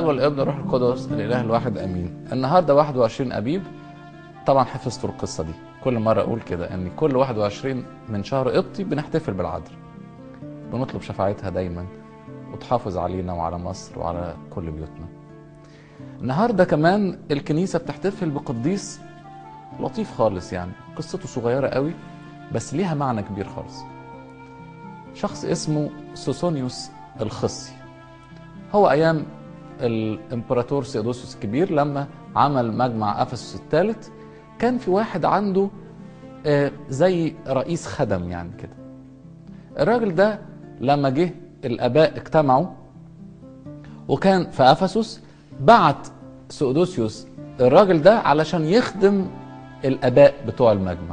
والابن والروح القدس الاله الواحد امين النهارده 21 ابيب طبعا حفظتوا القصه دي كل مره اقول كده ان كل 21 من شهر قبطي بنحتفل بالعذراء بنطلب شفاعتها دايما وتحافظ علينا وعلى مصر وعلى كل بيوتنا النهارده كمان الكنيسه بتحتفل بقديس لطيف خالص يعني قصته صغيره قوي بس ليها معنى كبير خالص شخص اسمه سوسونيوس الخصي هو ايام الامبراطور سيودوسيوس الكبير لما عمل مجمع افسس الثالث كان في واحد عنده آه، زي رئيس خدم يعني كده الراجل ده لما جه الاباء اجتمعوا وكان في افسس بعت سيودوسيوس الراجل ده علشان يخدم الاباء بتوع المجمع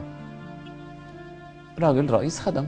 راجل رئيس خدم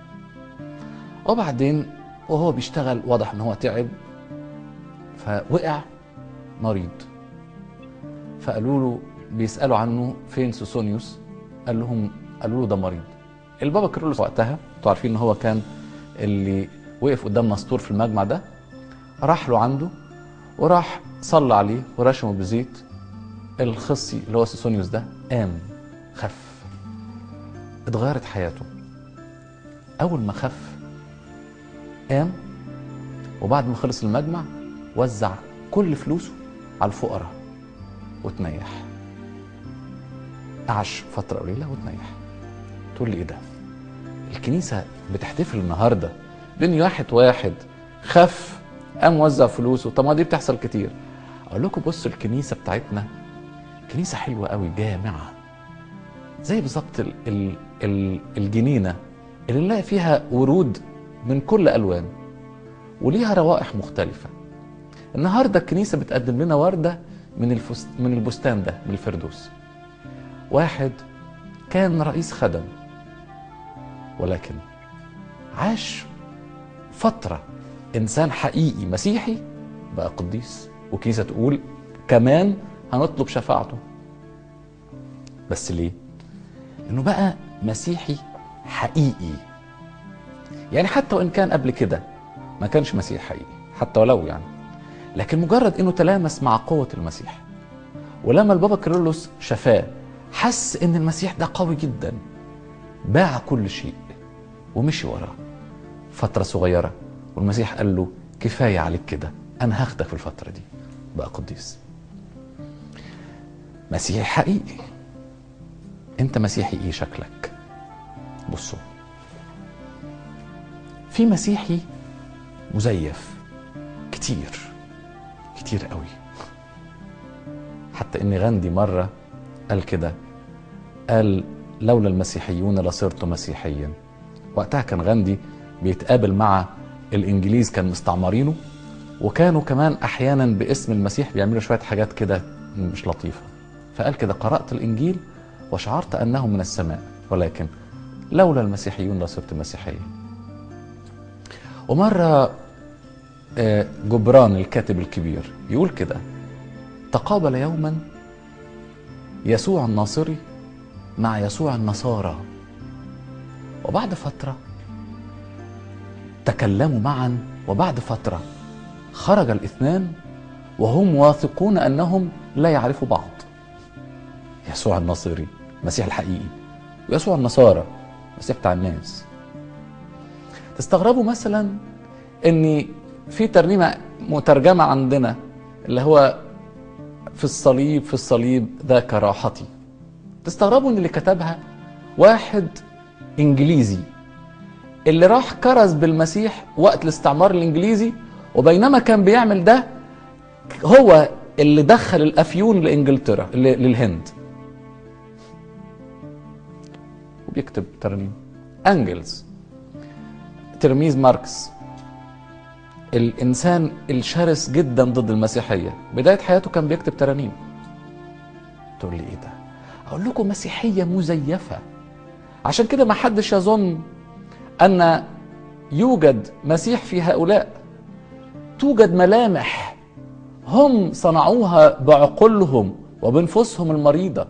وبعدين وهو بيشتغل واضح ان هو تعب فوقع مريض فقالوا له بيسالوا عنه فين سوسونيوس قال لهم قالوا له ده مريض البابا كيرلس وقتها انتوا عارفين ان هو كان اللي وقف قدام نسطور في المجمع ده راح له عنده وراح صلى عليه ورشمه بزيت الخصي اللي هو سوسونيوس ده قام خف اتغيرت حياته اول ما خف قام وبعد ما خلص المجمع وزع كل فلوسه على الفقراء وتنيح عاش فترة قليلة وتنيح تقول لي ايه ده الكنيسة بتحتفل النهاردة بين واحد واحد خف قام وزع فلوسه طب ما دي بتحصل كتير اقول لكم بصوا الكنيسة بتاعتنا كنيسة حلوة قوي جامعة زي بالظبط ال- ال- ال- الجنينة اللي نلاقي فيها ورود من كل ألوان وليها روائح مختلفة النهاردة الكنيسة بتقدم لنا وردة من الفست من البستان ده من الفردوس واحد كان رئيس خدم ولكن عاش فترة إنسان حقيقي مسيحي بقى قديس وكنيسة تقول كمان هنطلب شفاعته بس ليه؟ إنه بقى مسيحي حقيقي يعني حتى وإن كان قبل كده ما كانش مسيح حقيقي حتى ولو يعني لكن مجرد إنه تلامس مع قوة المسيح ولما البابا كيرلس شفاه حس إن المسيح ده قوي جدا باع كل شيء ومشي وراه فترة صغيرة والمسيح قال له كفاية عليك كده أنا هاخدك في الفترة دي بقى قديس مسيحي حقيقي أنت مسيحي إيه شكلك بصوا في مسيحي مزيف كتير كتير قوي حتى ان غاندي مره قال كده قال لولا المسيحيون لصرت مسيحيا وقتها كان غاندي بيتقابل مع الانجليز كان مستعمرينه وكانوا كمان احيانا باسم المسيح بيعملوا شويه حاجات كده مش لطيفه فقال كده قرات الانجيل وشعرت انه من السماء ولكن لولا المسيحيون لصرت مسيحيا ومره آه، جبران الكاتب الكبير يقول كده تقابل يوما يسوع الناصري مع يسوع النصارى وبعد فتره تكلموا معا وبعد فتره خرج الاثنان وهم واثقون انهم لا يعرفوا بعض يسوع الناصري المسيح الحقيقي ويسوع النصارى المسيح بتاع الناس تستغربوا مثلا ان في ترنيمه مترجمه عندنا اللي هو في الصليب في الصليب ذاك راحتي تستغربوا ان اللي كتبها واحد انجليزي اللي راح كرز بالمسيح وقت الاستعمار الانجليزي وبينما كان بيعمل ده هو اللي دخل الافيون لانجلترا ل- للهند وبيكتب ترنيم انجلز تلميذ ماركس الانسان الشرس جدا ضد المسيحيه بدايه حياته كان بيكتب ترانيم تقول لي ايه ده اقول لكم مسيحيه مزيفه عشان كده ما حدش يظن ان يوجد مسيح في هؤلاء توجد ملامح هم صنعوها بعقولهم وبنفوسهم المريضه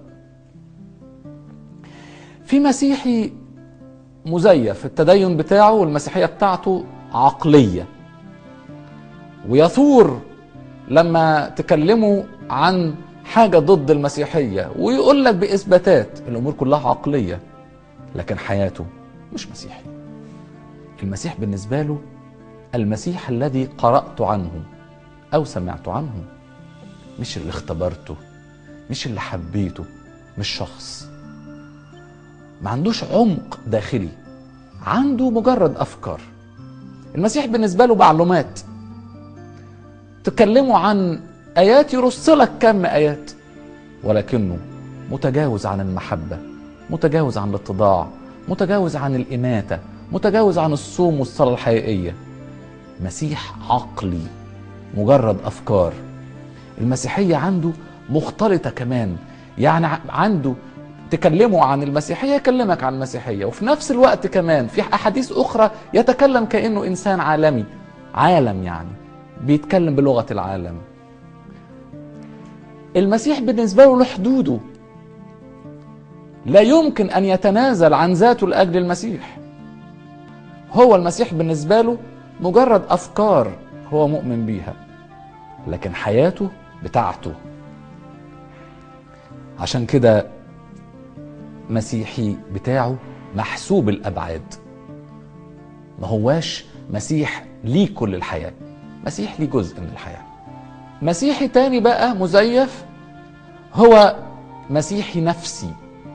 في مسيحي مزيف التدين بتاعه والمسيحيه بتاعته عقليه ويثور لما تكلموا عن حاجة ضد المسيحية ويقول لك بإثباتات الأمور كلها عقلية لكن حياته مش مسيحي المسيح بالنسبة له المسيح الذي قرأت عنه أو سمعت عنه مش اللي اختبرته مش اللي حبيته مش شخص ما عندوش عمق داخلي عنده مجرد أفكار المسيح بالنسبة له معلومات تكلموا عن آيات يرسلك كم آيات ولكنه متجاوز عن المحبة متجاوز عن الاتضاع متجاوز عن الإماتة متجاوز عن الصوم والصلاة الحقيقية مسيح عقلي مجرد أفكار المسيحية عنده مختلطة كمان يعني عنده تكلموا عن المسيحية يكلمك عن المسيحية وفي نفس الوقت كمان في أحاديث أخرى يتكلم كأنه إنسان عالمي عالم يعني بيتكلم بلغة العالم المسيح بالنسبة له له حدوده لا يمكن أن يتنازل عن ذاته لأجل المسيح هو المسيح بالنسبة له مجرد أفكار هو مؤمن بيها لكن حياته بتاعته عشان كده مسيحي بتاعه محسوب الأبعاد ما هواش مسيح ليه كل الحياة مسيح ليه جزء من الحياة مسيحي تاني بقى مزيف هو مسيحي نفسي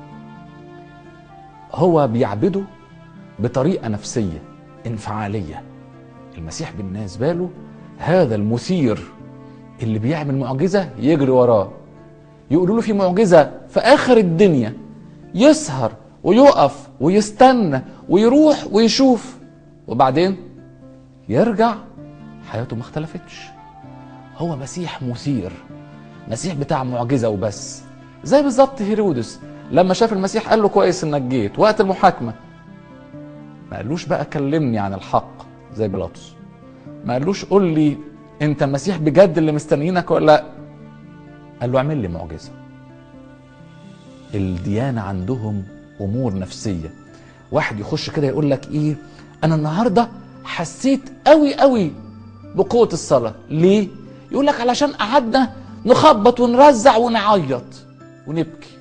هو بيعبده بطريقة نفسية انفعالية المسيح بالنسبة له هذا المثير اللي بيعمل معجزة يجري وراه يقولوا له في معجزة في آخر الدنيا يسهر ويقف ويستنى ويروح ويشوف وبعدين يرجع حياته ما اختلفتش هو مسيح مثير مسيح بتاع معجزة وبس زي بالظبط هيرودس لما شاف المسيح قال له كويس انك جيت وقت المحاكمة ما قالوش بقى كلمني عن الحق زي بيلاطس ما قالوش قول لي انت المسيح بجد اللي مستنيينك ولا لا قال له اعمل لي معجزه الديانه عندهم امور نفسيه واحد يخش كده يقول لك ايه انا النهارده حسيت قوي قوي بقوه الصلاه ليه يقول لك علشان قعدنا نخبط ونرزع ونعيط ونبكي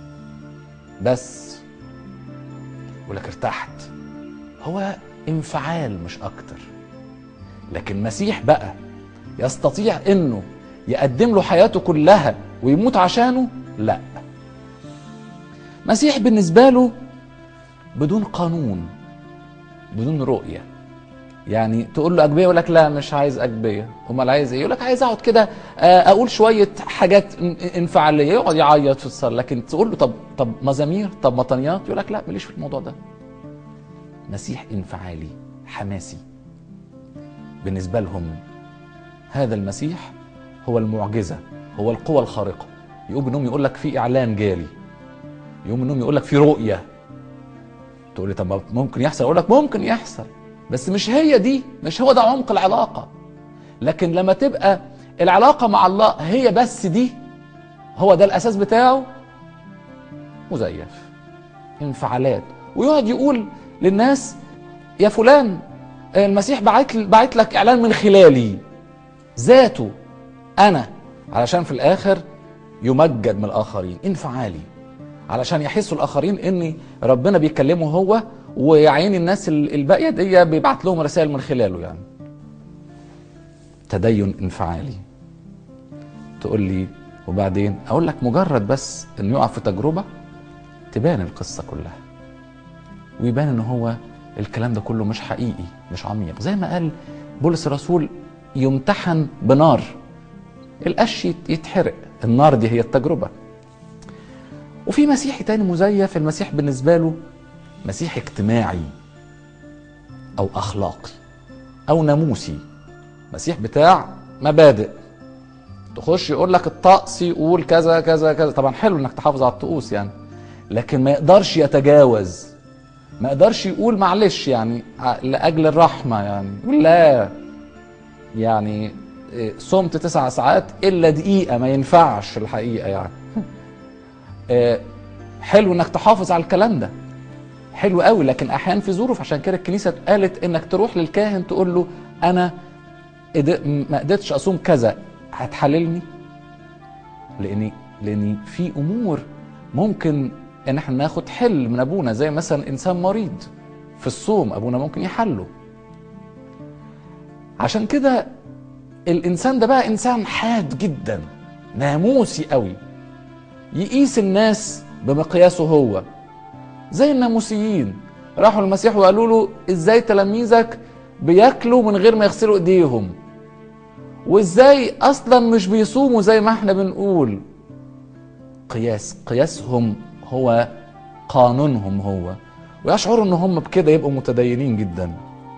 بس يقول لك ارتحت هو انفعال مش اكتر لكن مسيح بقى يستطيع انه يقدم له حياته كلها ويموت عشانه لا مسيح بالنسبه له بدون قانون بدون رؤيه يعني تقول له اجبيه يقول لك لا مش عايز اجبيه امال عايز ايه يقول لك عايز اقعد كده اقول شويه حاجات انفعاليه يقعد يعيط في الصلاه لكن تقول له طب طب مزامير طب مطنيات يقول لك لا ماليش في الموضوع ده مسيح انفعالي حماسي بالنسبه لهم هذا المسيح هو المعجزه هو القوة الخارقة يقوم انهم يقول لك في اعلان جالي يقوم انهم يقول لك في رؤية تقول لي طب ممكن يحصل اقول لك ممكن يحصل بس مش هي دي مش هو ده عمق العلاقة لكن لما تبقى العلاقة مع الله هي بس دي هو ده الاساس بتاعه مزيف انفعالات ويقعد يقول للناس يا فلان المسيح بعت بعت لك اعلان من خلالي ذاته انا علشان في الاخر يمجد من الاخرين انفعالي علشان يحسوا الاخرين ان ربنا بيكلمه هو ويعين الناس الباقيه دي بيبعت لهم رسائل من خلاله يعني تدين انفعالي تقول لي وبعدين اقول لك مجرد بس انه يقع في تجربه تبان القصه كلها ويبان ان هو الكلام ده كله مش حقيقي مش عميق زي ما قال بولس الرسول يمتحن بنار القش يتحرق النار دي هي التجربة وفي مسيحي تاني مزيف المسيح بالنسبة له مسيح اجتماعي أو أخلاقي أو ناموسي مسيح بتاع مبادئ تخش يقول لك الطقس يقول كذا كذا كذا طبعا حلو انك تحافظ على الطقوس يعني لكن ما يقدرش يتجاوز ما يقدرش يقول معلش يعني لاجل الرحمه يعني يقول لا يعني صمت تسع ساعات الا دقيقه ما ينفعش الحقيقه يعني حلو انك تحافظ على الكلام ده حلو قوي لكن احيانا في ظروف عشان كده الكنيسه قالت انك تروح للكاهن تقول له انا ما قدرتش اصوم كذا هتحللني لاني لاني في امور ممكن ان احنا ناخد حل من ابونا زي مثلا انسان مريض في الصوم ابونا ممكن يحله عشان كده الانسان ده بقى انسان حاد جدا ناموسي قوي يقيس الناس بمقياسه هو زي الناموسيين راحوا المسيح وقالوا له ازاي تلاميذك بياكلوا من غير ما يغسلوا ايديهم وازاي اصلا مش بيصوموا زي ما احنا بنقول قياس قياسهم هو قانونهم هو ويشعروا ان هم بكده يبقوا متدينين جدا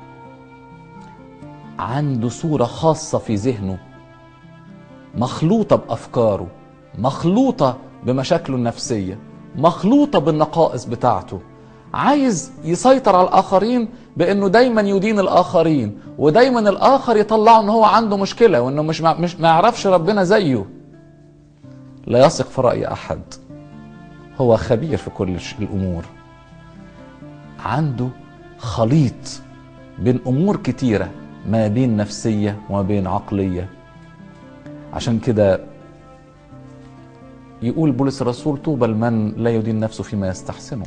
عنده صورة خاصة في ذهنه مخلوطة بأفكاره مخلوطة بمشاكله النفسية مخلوطة بالنقائص بتاعته عايز يسيطر على الآخرين بأنه دايما يدين الآخرين ودايما الآخر يطلعه أنه هو عنده مشكلة وأنه مش مش ما يعرفش ربنا زيه لا يثق في رأي أحد هو خبير في كل الأمور عنده خليط بين أمور كتيرة ما بين نفسية وما بين عقلية عشان كده يقول بولس الرسول طوبى لمن لا يدين نفسه فيما يستحسنه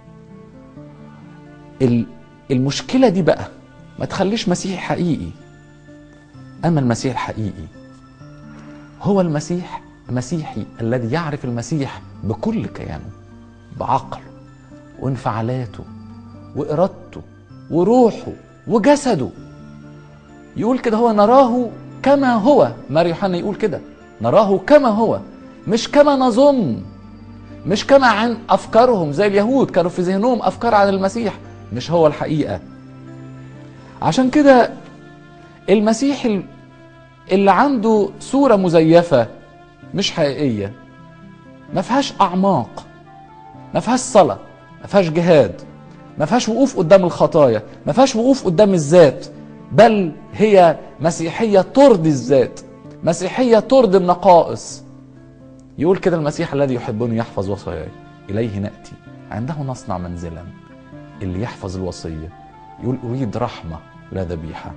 المشكلة دي بقى ما تخليش مسيح حقيقي أما المسيح الحقيقي هو المسيح مسيحي الذي يعرف المسيح بكل كيانه بعقله وانفعالاته وإرادته وروحه وجسده يقول كده هو نراه كما هو ماري يوحنا يقول كده نراه كما هو مش كما نظن مش كما عن افكارهم زي اليهود كانوا في ذهنهم افكار عن المسيح مش هو الحقيقه عشان كده المسيح اللي عنده صوره مزيفه مش حقيقيه ما فيهاش اعماق ما فيهاش صلاه ما فيهاش جهاد ما فيهاش وقوف قدام الخطايا ما فيهاش وقوف قدام الذات بل هي مسيحيه ترضي الذات مسيحيه ترضي النقائص يقول كده المسيح الذي يحبني يحفظ وصاياي إليه نأتي عنده نصنع منزلا اللي يحفظ الوصية يقول أريد رحمة لا ذبيحة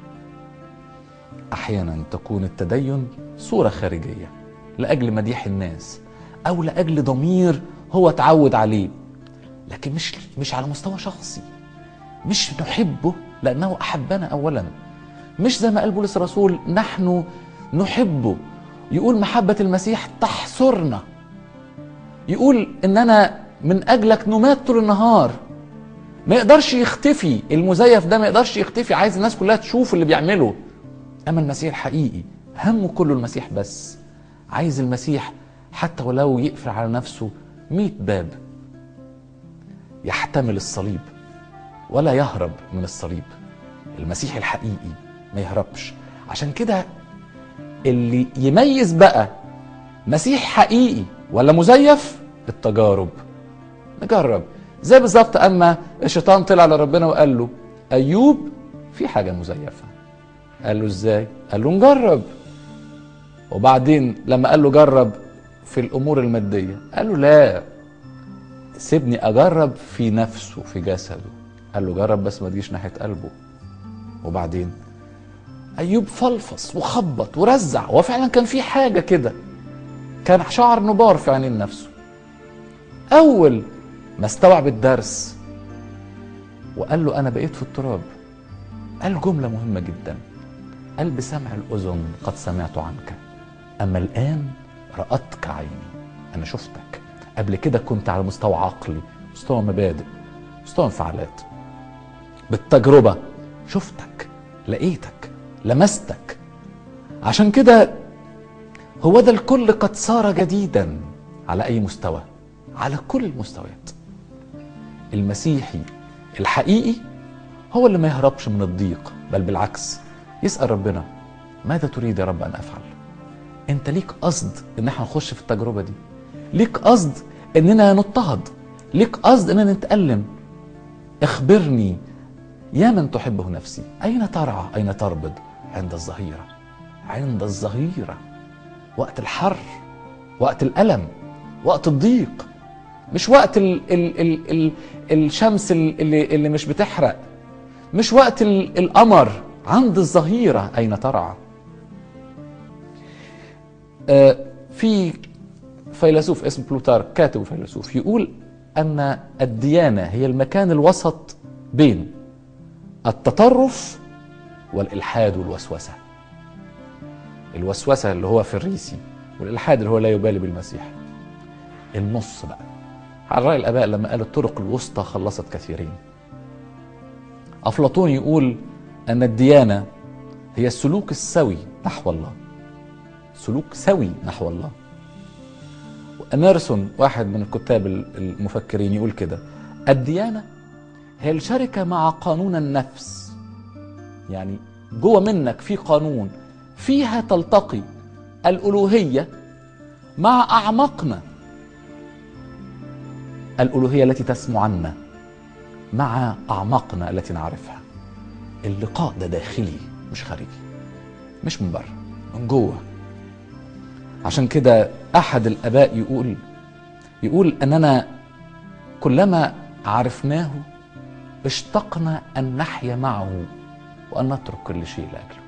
أحيانا تكون التدين صورة خارجية لأجل مديح الناس أو لأجل ضمير هو تعود عليه لكن مش مش على مستوى شخصي مش نحبه لأنه أحبنا أولا مش زي ما قال بولس الرسول نحن نحبه يقول محبة المسيح تحصرنا يقول ان انا من اجلك نمات طول النهار ما يقدرش يختفي المزيف ده ما يقدرش يختفي عايز الناس كلها تشوف اللي بيعمله اما المسيح الحقيقي همه كله المسيح بس عايز المسيح حتى ولو يقفل على نفسه مئة باب يحتمل الصليب ولا يهرب من الصليب المسيح الحقيقي ما يهربش عشان كده اللي يميز بقى مسيح حقيقي ولا مزيف التجارب نجرب زي بالظبط اما الشيطان طلع لربنا وقال له ايوب في حاجه مزيفه قال له ازاي قال له نجرب وبعدين لما قال له جرب في الامور الماديه قال له لا سيبني اجرب في نفسه في جسده قال له جرب بس ما تجيش ناحيه قلبه وبعدين ايوب فلفص وخبط ورزع وفعلا كان في حاجه كده كان شعر نبار في عينين نفسه اول ما استوعب الدرس وقال له انا بقيت في التراب قال جمله مهمه جدا قال بسمع الاذن قد سمعت عنك اما الان راتك عيني انا شفتك قبل كده كنت على مستوى عقلي مستوى مبادئ مستوى انفعالات بالتجربه شفتك لقيتك لمستك عشان كده هو ده الكل قد صار جديدا على اي مستوى على كل المستويات المسيحي الحقيقي هو اللي ما يهربش من الضيق بل بالعكس يسال ربنا ماذا تريد يا رب ان افعل انت ليك قصد ان احنا نخش في التجربه دي ليك قصد اننا نضطهد ليك قصد اننا نتالم اخبرني يا من تحبه نفسي أين ترعى أين تربض عند الظهيرة عند الظهيرة وقت الحر وقت الألم وقت الضيق مش وقت ال ال ال ال الشمس اللي, اللي مش بتحرق مش وقت القمر عند الظهيرة أين ترعى آه، في فيلسوف اسمه بلوتارك كاتب وفيلسوف يقول ان الديانه هي المكان الوسط بين التطرف والالحاد والوسوسه الوسوسه اللي هو فريسي والالحاد اللي هو لا يبالي بالمسيح النص بقى على راي الاباء لما قال الطرق الوسطى خلصت كثيرين افلاطون يقول ان الديانه هي السلوك السوي نحو الله سلوك سوي نحو الله وأميرسون واحد من الكتاب المفكرين يقول كده الديانة هي الشركة مع قانون النفس يعني جوه منك في قانون فيها تلتقي الألوهية مع أعمقنا الألوهية التي تسمو عنا مع أعماقنا التي نعرفها اللقاء ده داخلي مش خارجي مش من بره من جوه عشان كده احد الاباء يقول يقول اننا كلما عرفناه اشتقنا ان نحيا معه وان نترك كل شيء لاجله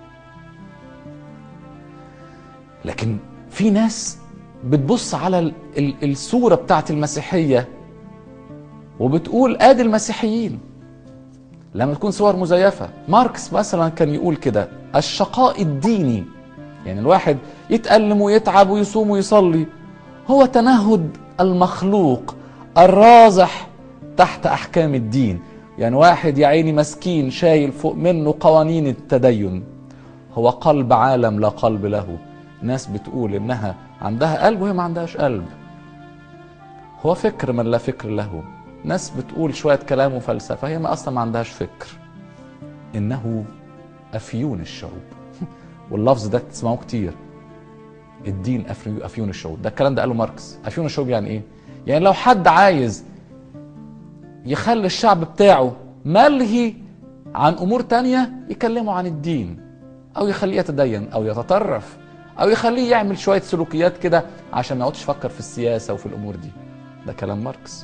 لكن في ناس بتبص على ال- ال- الصوره بتاعت المسيحيه وبتقول ادي المسيحيين لما تكون صور مزيفه ماركس مثلا كان يقول كده الشقاء الديني يعني الواحد يتألم ويتعب ويصوم ويصلي هو تنهد المخلوق الرازح تحت أحكام الدين يعني واحد يا عيني مسكين شايل فوق منه قوانين التدين هو قلب عالم لا قلب له ناس بتقول إنها عندها قلب وهي ما عندهاش قلب هو فكر من لا فكر له ناس بتقول شوية كلام وفلسفة هي ما أصلا ما عندهاش فكر إنه أفيون الشعوب واللفظ ده تسمعوه كتير الدين أفي- افيون الشعوب ده الكلام ده قاله ماركس افيون الشعوب يعني ايه يعني لو حد عايز يخلي الشعب بتاعه ملهي عن امور تانية يكلمه عن الدين او يخليه يتدين او يتطرف او يخليه يعمل شويه سلوكيات كده عشان ما يقعدش يفكر في السياسه وفي الامور دي ده كلام ماركس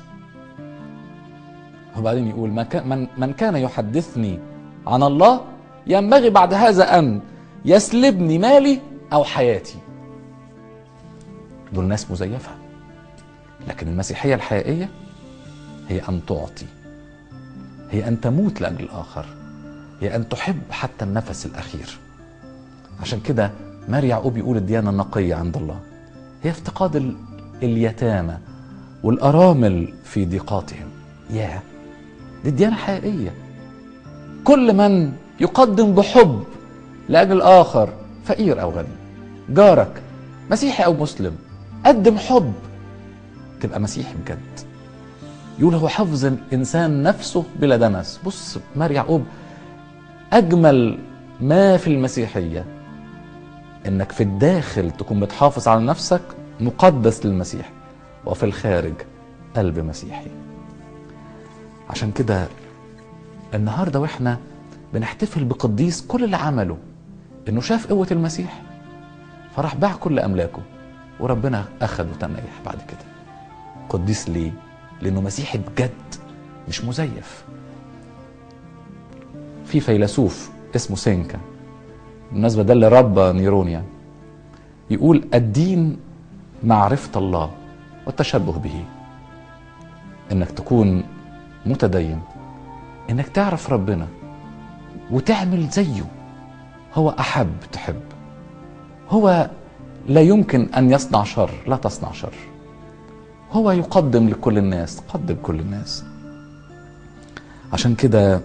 وبعدين يقول من كان, من, من كان يحدثني عن الله ينبغي بعد هذا ان يسلبني مالي او حياتي دول ناس مزيفه لكن المسيحيه الحقيقيه هي ان تعطي هي ان تموت لاجل الاخر هي ان تحب حتى النفس الاخير عشان كده ماري يعقوب يقول الديانه النقيه عند الله هي افتقاد ال- اليتامى والارامل في ضيقاتهم يا دي الديانه حقيقيه كل من يقدم بحب لاجل الاخر فقير او غني جارك مسيحي او مسلم قدم حب تبقى مسيحي بجد يقول هو حفظ الانسان نفسه بلا دنس بص مار يعقوب اجمل ما في المسيحيه انك في الداخل تكون بتحافظ على نفسك مقدس للمسيح وفي الخارج قلب مسيحي عشان كده النهارده واحنا بنحتفل بقديس كل اللي عمله انه شاف قوه المسيح فراح باع كل املاكه وربنا اخذ وتنيح بعد كده قديس ليه لانه مسيحي بجد مش مزيف في فيلسوف اسمه سينكا بالمناسبه ده اللي ربى نيرون يعني يقول الدين معرفه الله والتشبه به انك تكون متدين انك تعرف ربنا وتعمل زيه هو احب تحب هو لا يمكن ان يصنع شر لا تصنع شر هو يقدم لكل الناس قدم كل الناس عشان كده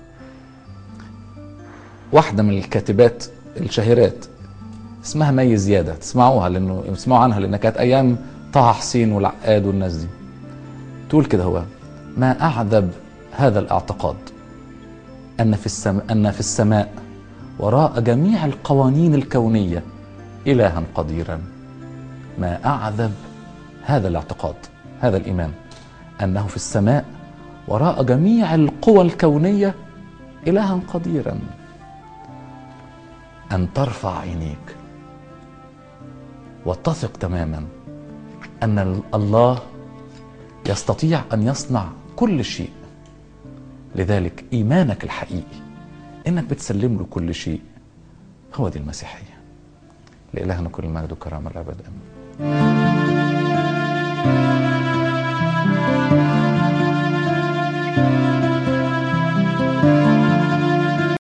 واحدة من الكاتبات الشهيرات اسمها مي زيادة تسمعوها لأنه تسمعوا عنها لأنها كانت أيام طه حسين والعقاد والناس دي تقول كده هو ما أعذب هذا الاعتقاد أن في السماء أن في السماء وراء جميع القوانين الكونية إلها قديرا ما أعذب هذا الاعتقاد هذا الإيمان أنه في السماء وراء جميع القوى الكونية إلها قديرا أن ترفع عينيك وتثق تماما أن الله يستطيع أن يصنع كل شيء لذلك إيمانك الحقيقي إنك بتسلم له كل شيء هو دي المسيحية لالهنا كل المجد والكرامه الابد امين